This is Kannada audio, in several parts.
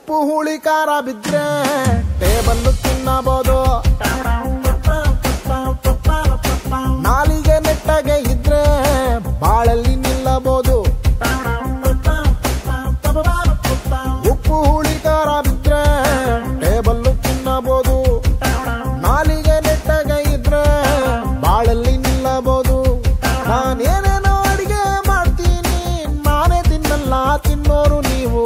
ಉಪ್ಪು ಹುಳಿ ಖಾರ ಬಿದ್ರೆ ಟೇಬಲ್ ತಿನ್ನಬಹುದು ನಾಲಿಗೆ ನೆಟ್ಟಗೆ ಇದ್ರೆ ಬಾಳಲ್ಲಿ ನಿಲ್ಲಬಹುದು ಉಪ್ಪು ಹುಳಿ ಖಾರ ಬಿದ್ರೆ ಟೇಬಲ್ ತಿನ್ನಬಹುದು ನಾಲಿಗೆ ನೆಟ್ಟಗೆ ಇದ್ರೆ ಬಾಳಲ್ಲಿ ನಿಲ್ಲಬಹುದು ನಾನೇನೇನೋ ಅಡಿಗೆ ಮಾಡ್ತೀನಿ ನಾನೇ ತಿನ್ನಲ್ಲ ತಿನ್ನೋರು ನೀವು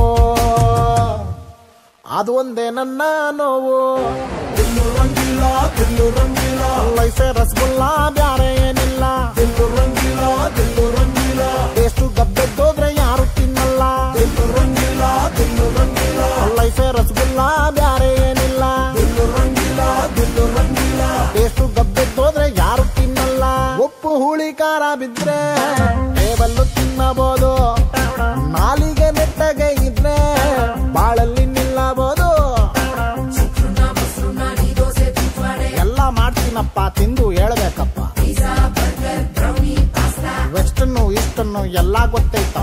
ಅದು ಒಂದೇ ನನ್ನ ನೋವು ದಿಲ್ಲು ರಂಗಿಲ್ಲ ದಿಲ್ಲು ರಂಗಿಲ್ಲ ಲೈಫೆ ರಸಗುಲ್ಲ ಬ್ಯಾರೆ ಏನಿಲ್ಲ ದಿಲ್ಲು ರಂಗಿಲ್ಲ ದಿಲ್ಲು ರಂಗಿಲ್ಲ ಎಷ್ಟು ಗಬ್ಬೆದ್ದೋದ್ರೆ ಯಾರು ತಿನ್ನಲ್ಲ ದಿಲ್ಲು ರಂಗಿಲ್ಲ ದಿಲ್ಲು ರಂಗಿಲ್ಲ ಲೈಫೆ ರಸಗುಲ್ಲ ಬ್ಯಾರೆ ಏನಿಲ್ಲ ದಿಲ್ಲು ರಂಗಿಲ್ಲ ದಿಲ್ಲು ರಂಗಿಲ್ಲ ಎಷ್ಟು ಗಬ್ಬೆದ್ದೋದ್ರೆ ಯಾರು ತಿನ್ನಲ್ಲ ಉಪ್ಪು ಹುಳಿ ಖಾರ ಬಿದ್ರೆ ಟೇಬಲ್ಲು ತಿನ್ನಬಹುದು ನಾಲಿಗೆ ನೆಟ್ಟಗೆ ಇದ್ರೆ ಬಾಳಲ್ಲಿ ನಿಲ್ಲಬಹುದು ಎಲ್ಲ ಮಾಡ್ತೀನಪ್ಪ ತಿಂದು ಹೇಳ್ಬೇಕಪ್ಪ ವೆಸ್ಟನ್ನು ಈಸ್ಟನ್ನು ಎಲ್ಲ ಗೊತ್ತೈತ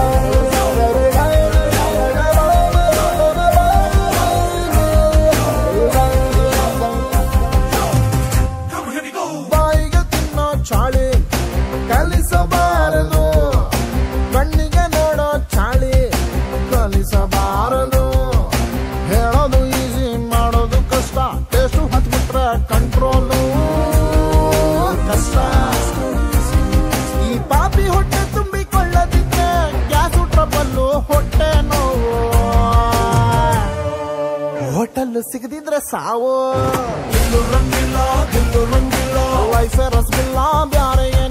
ಬಾಯಿಗೆ ತಿನ್ನೋ ಚಾಳಿ ಕಲಿಸಬಾರದು ಕಣ್ಣಿಗೆ ನೋಡೋ ಚಾಳಿ ಕಲಿಸಬಾರದು ಹೇಳೋದು ಈಸಿ ಮಾಡೋದು ಕಷ್ಟ ಟೇಸ್ಟು ಹತ್ಬಿಟ್ರೆ ಕಂಟ್ರೋಲು ಕಷ್ಟ ಈ ಪಾಪಿ ಹೊಟ್ಟೆ ತುಂಬಿಕೊಳ್ಳದಿದ್ರೆ ಗ್ಯಾಸು ಟ್ರಬಲ್ಲು ಹೊಟ್ಟೆ ನೋವು ಹೋಟೆಲ್ ಸಿಗದಿದ್ರೆ ಸಾವು ದಿಲ್ಲು ರಂಗಿಲ್ಲ ದಿಲ್ಲು ರಂಗಿಲ್ಲ ಲೈಫ್ ರಸಗುಲ್ಲ ಬ್ಯಾರೆ ಏನಿಲ್ಲ